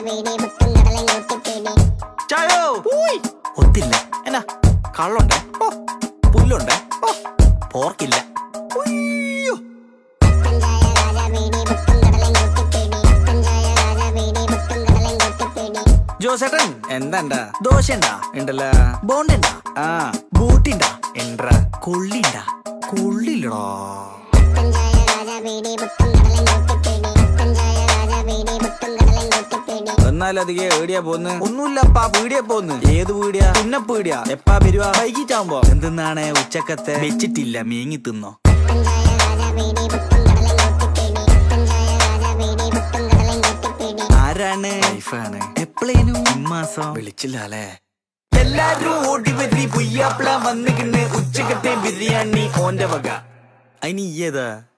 വീടി പുട്ടും കടലും കൂട്ടിപ്പിടി ചായോ ഒത്തില്ല എന്നാ കള്ളുണ്ട് ഓ പുല്ലുണ്ട് ഓ പോർക്കില്ല ഉയ്യോ. പഞ്ചായ രാജ വീടി പുട്ടും കടലും കൂട്ടിപ്പിടി പഞ്ചായ രാജ വീടി പുട്ടും കടലും കൂട്ടിപ്പിടി ജോസേട്ടൻ എന്താണ്ടാ ദോശ ഉണ്ടാ ഉണ്ടല്ല ബോണ്ടുണ്ടാ ആ ബൂട്ടിണ്ടാ എൻട്ര കൊള്ളിണ്ടാ കൊള്ളില്ലടോ പഞ്ചായ രാജ വീടി പുട്ടും കടലും കൂട്ടിപ്പിടി പഞ്ചായ രാജ വീടി പുട്ടും കടലും കൂട്ടിപ്പിടി എന്നാലധികം എവിടെയാ പോന്ന് ഒന്നുമില്ലപ്പാ പീടിയാ പോന്ന് ഏത് പീടിയാ പിന്നെ പീടിയാ എപ്പാ വരുവാ വൈകിട്ടാവുമ്പോ എന്തെന്നാണ് ഉച്ചക്കത്തെ വെച്ചിട്ടില്ല മേങ്ങി തിന്നോ പഞ്ചായ രാജ വീടി പുട്ടും കടലും കൂട്ടിപ്പിടി പഞ്ചായ രാജ വീടി പുട്ടും കടലും കൂട്ടിപ്പിടി ആരാണ് വൈഫാണ് എപ്പോഴേനും ഇമ്മാസം വിളിച്ചില്ല അല്ലേ എല്ലാരും ഓടി വരി പുയ്യാപ്പിള വന്നിക്കിന്ന് ഉച്ചക്കത്തെ ബിരിയാണി ഓന്റെ വക അതിന് ഈ ഏതാ